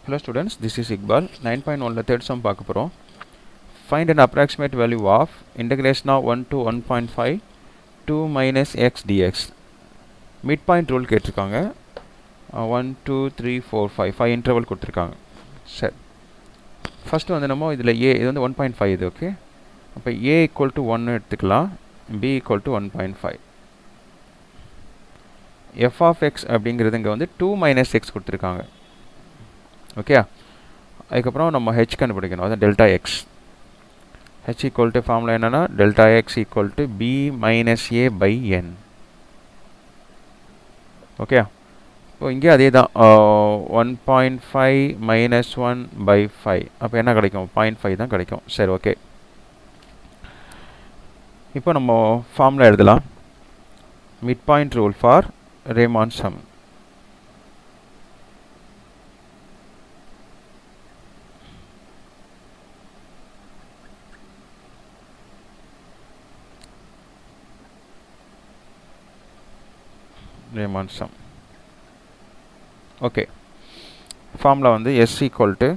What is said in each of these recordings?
Hello students, this is Iqbal. 9.1ல third sum பார்க்க போகிறோம் Find an approximate value of integration of 1 to 1.5 2 minus x dx. Midpoint rule கேட்டிருக்காங்க one two three four five five interval கொடுத்துருக்காங்க சரி first வந்து நம்ம இதில் a இது வந்து ஒன் பாயிண்ட் ஃபைவ் இது ஓகே அப்போ ஏ ஈக்குவல் டு ஒன்று எடுத்துக்கலாம் b equal to one point five f of x அப்படிங்கிறது இங்கே வந்து டூ மைனஸ் எக்ஸ் கொடுத்துருக்காங்க ஓகே அதுக்கப்புறம் நம்ம ஹெச் கண்டுபிடிக்கணும் அதான் delta x h equal to formula என்னென்னா delta x equal to b minus a by n okay இப்போ இங்கே அதே தான் one point five minus one by five அப்போ என்ன கிடைக்கும் பாயிண்ட் ஃபைவ் தான் கிடைக்கும் சரி ஓகே இப்போ நம்ம ஃபார்முலா எழுதலாம் midpoint rule for Riemann sum Riemann sum okay formula வந்து s equal to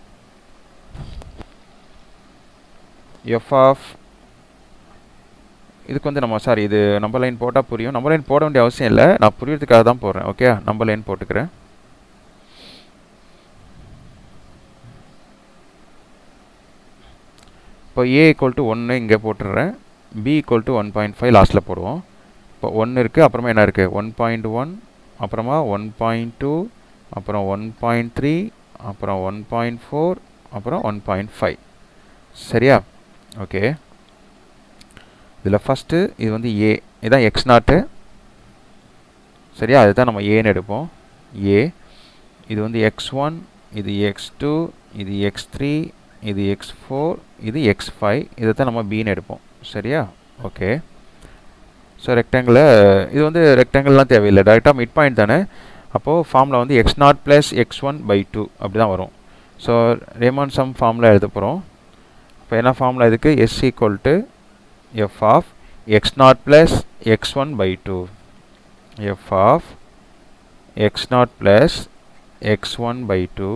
f of இதுக்கு வந்து நம்ம சாரி இது நம்பர் லைன் போட்டால் புரியும் நம்பர் லைன் போட வேண்டிய அவசியம் இல்லை நான் புரியறதுக்காக தான் போடுறேன் ஓகே நம்பர் லைன் போட்டுக்கிறேன் இப்போ ஏ ஈக்குவல் டு ஒன்று இங்கே போட்டுடுறேன் b equal to one point five லாஸ்ட்டில் போடுவோம் இப்போ ஒன்று இருக்குது அப்புறமா என்ன இருக்குது ஒன் பாயிண்ட் ஒன் அப்புறமா ஒன் பாயிண்ட் டூ அப்புறம் ஒன் பாயிண்ட் த்ரீ அப்புறம் ஒன் பாயிண்ட் ஃபோர் அப்புறம் ஒன் பாயிண்ட் ஃபைவ் சரியா ஓகே இதில் ஃபஸ்ட்டு இது வந்து ஏ இதுதான் எக்ஸ் நாட்டு சரியா அதுதான் நம்ம ஏன்னு எடுப்போம் ஏ இது வந்து எக்ஸ் ஒன் இது எக்ஸ் டூ இது எக்ஸ் த்ரீ இது எக்ஸ் ஃபோர் இது எக்ஸ் ஃபைவ் இதை தான் நம்ம பின்னு எடுப்போம் சரியா ஓகே ஸோ ரெக்டாங்கிளில் இது வந்து ரெக்டாங்கிள்லாம் தேவையில்லை டேரெக்டாக மிட் பாயிண்ட் தானே அப்போது ஃபார்மில் வந்து x naught plus x one by two அப்படி தான் வரும் ஸோ ரேமான் சம் ஃபார்மில் எழுத போகிறோம் இப்போ என்ன ஃபார்மில் இதுக்கு s equal to f of x naught plus x one by two f of x naught plus x one by two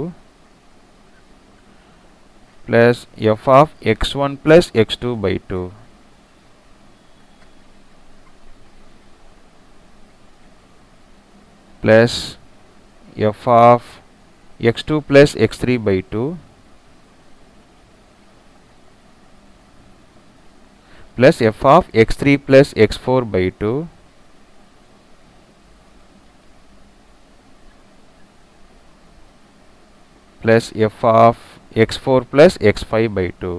plus f of x one plus x two by two plus f of x2 plus x3 by 2 plus f of x3 plus x4 by 2 plus f of x4 plus x5 by 2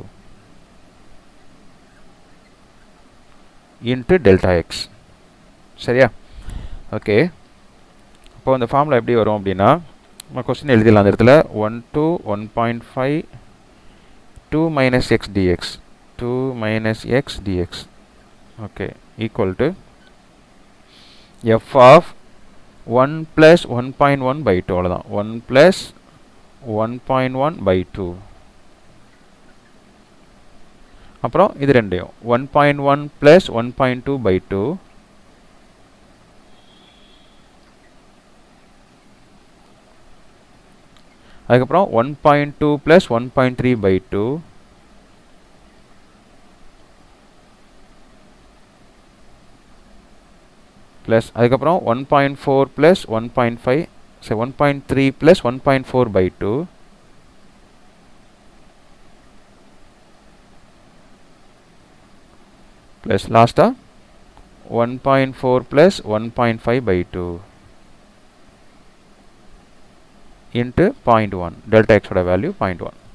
into delta x சரியா okay இப்போ அந்த formula எப்படி வரும் அப்படின்னா நம்ம question எழுதிடலாம் அந்த இடத்துல one two one point five two minus x dx two minus x dx okay equal to f of one plus one point one by two அவ்வளோதான் one plus one point one by two அப்புறம் இது ரெண்டையும் one point one plus one point two by two அதுக்கப்புறம் one point two plus one point three by two plus அதுக்கப்புறம் one point four plus one point five சரி one point three plus one point four by two plus லாஸ்ட்டாக one point four plus one point five by two into point one delta எக்ஸோட value point one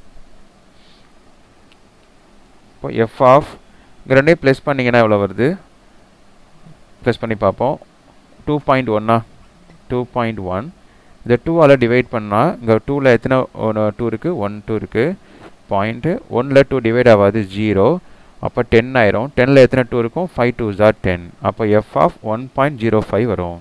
இப்போ f of இங்கே ரெண்டையும் plus பண்ணிங்கன்னா எவ்வளோ வருது plus பண்ணி பார்ப்போம் டூ பாயிண்ட் ஒன்னா டூ பாயிண்ட் ஒன் இதை டூவால் டிவைட் பண்ணால் இங்கே டூவில் எத்தனை ஒன்று டூ இருக்குது ஒன் டூ இருக்குது பாயிண்ட்டு ஒன்னில் டூ டிவைட் ஆகாது ஜீரோ அப்போ டென் ஆயிரும் டெனில் எத்தனை டூ இருக்கும் ஃபைவ் டூ ஜார் டென் அப்போ f of one point zero five வரும்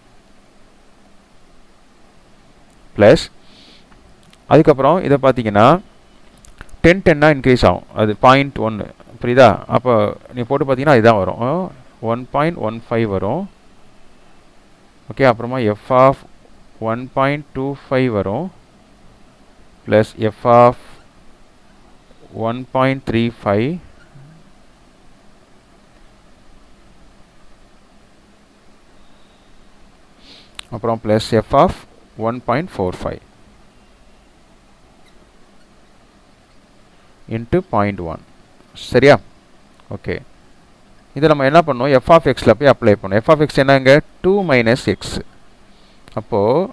ப்ளஸ் அதுக்கப்புறம் இதை பார்த்தீங்கன்னா டென் டென்னாக இன்க்ரீஸ் ஆகும் அது பாயிண்ட் ஒன்று புரியுதா அப்போ நீ போட்டு பார்த்தீங்கன்னா இதுதான் வரும் ஒன் பாயிண்ட் ஒன் ஃபைவ் வரும் ஓகே அப்புறமா f of one point two five வரும் plus f of 1.35 அப்புறம் plus f of 1.45 into 0.1 சரியா ஓகே இதை நம்ம என்ன பண்ணோம் எஃப் ஆஃப் எக்ஸில் போய் அப்ளை பண்ணோம் எஃப் ஆஃப் எக்ஸ் என்னங்க டூ மைனஸ் எக்ஸ் அப்போது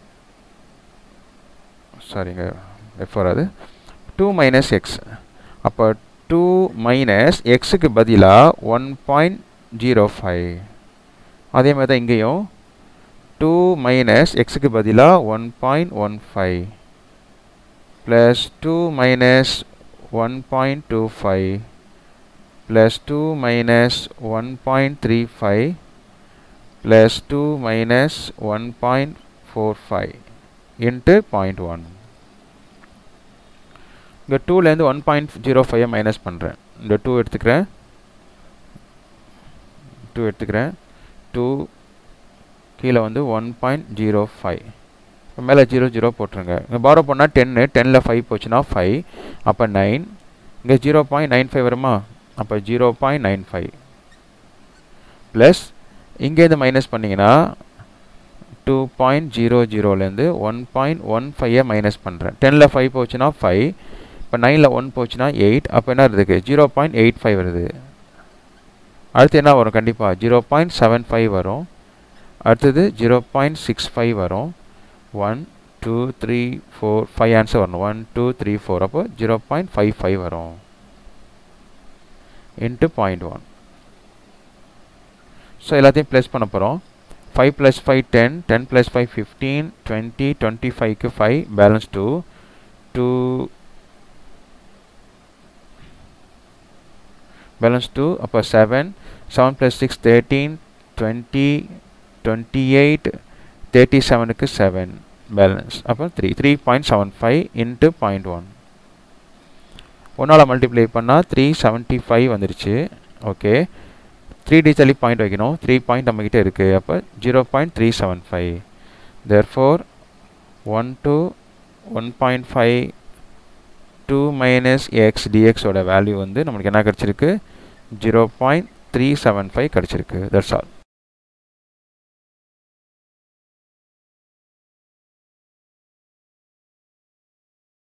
சாரிங்க எஃப் வராது டூ மைனஸ் எக்ஸ் அப்போ டூ மைனஸ் எக்ஸுக்கு பதிலாக ஒன் பாயிண்ட் ஜீரோ ஃபைவ் அதே மாதிரி தான் இங்கேயும் டூ மைனஸ் எக்ஸுக்கு பதிலாக one point one five plus two minus one point two five plus 2 minus 1.35 plus 2 minus 1.45 into 0.1 இங்கே டூலேருந்து ஒன் பாயிண்ட் ஜீரோ ஃபைவை மைனஸ் பண்ணுறேன் இந்த டூ எடுத்துக்கிறேன் டூ எடுத்துக்கிறேன் டூ கீழே வந்து ஒன் பாயிண்ட் ஜீரோ ஃபைவ் மேலே ஜீரோ ஜீரோ போட்டுருங்க இங்கே பாரோ பண்ணால் டென்னு டென்னில் ஃபைவ் போச்சுன்னா ஃபைவ் அப்போ நைன் இங்கே ஜீரோ பாயிண்ட் நைன் ஃபைவ் வருமா அப்போ zero point nine five plus இங்கேருந்து மைனஸ் பண்ணிங்கன்னா டூ பாயிண்ட் ஜீரோ ஜீரோலேருந்து ஒன் பாயிண்ட் ஒன் ஃபைவை மைனஸ் பண்ணுறேன் டெனில் ஃபைவ் போச்சுன்னா ஃபைவ் இப்போ நைனில் ஒன் போச்சுன்னா எயிட் அப்போ என்ன இருக்குது ஜீரோ பாயிண்ட் எயிட் ஃபைவ் வருது அடுத்து என்ன வரும் கண்டிப்பாக ஜீரோ பாயிண்ட் செவன் ஃபைவ் வரும் அடுத்தது ஜீரோ பாயிண்ட் சிக்ஸ் ஃபைவ் வரும் one two three four five answer வரணும் ஒன் டூ த்ரீ ஃபோர் அப்போ ஜீரோ பாயிண்ட் ஃபைவ் ஃபைவ் வரும் இன்ட்டு பாயிண்ட் ஒன் ஸோ எல்லாத்தையும் ப்ளஸ் பண்ண போகிறோம் five plus five ten ten plus five fifteen twenty twenty ஃபைவ்க்கு five balance two two balance two அப்போ seven seven plus six thirteen twenty twenty eight thirty செவனுக்கு seven balance அப்போ three three point seven five into point one ஒன்றால் multiply பண்ணால் three seventy five வந்துருச்சு okay three டி தள்ளி point வைக்கணும் three point நம்மக்கிட்ட இருக்குது அப்போ zero point three seven five there four one two one point five two minus x டிஎக்ஸோட வேல்யூ வந்து நம்மளுக்கு என்ன கிடச்சிருக்கு zero point three seven five கிடச்சிருக்கு தட்ஸ் ஆல்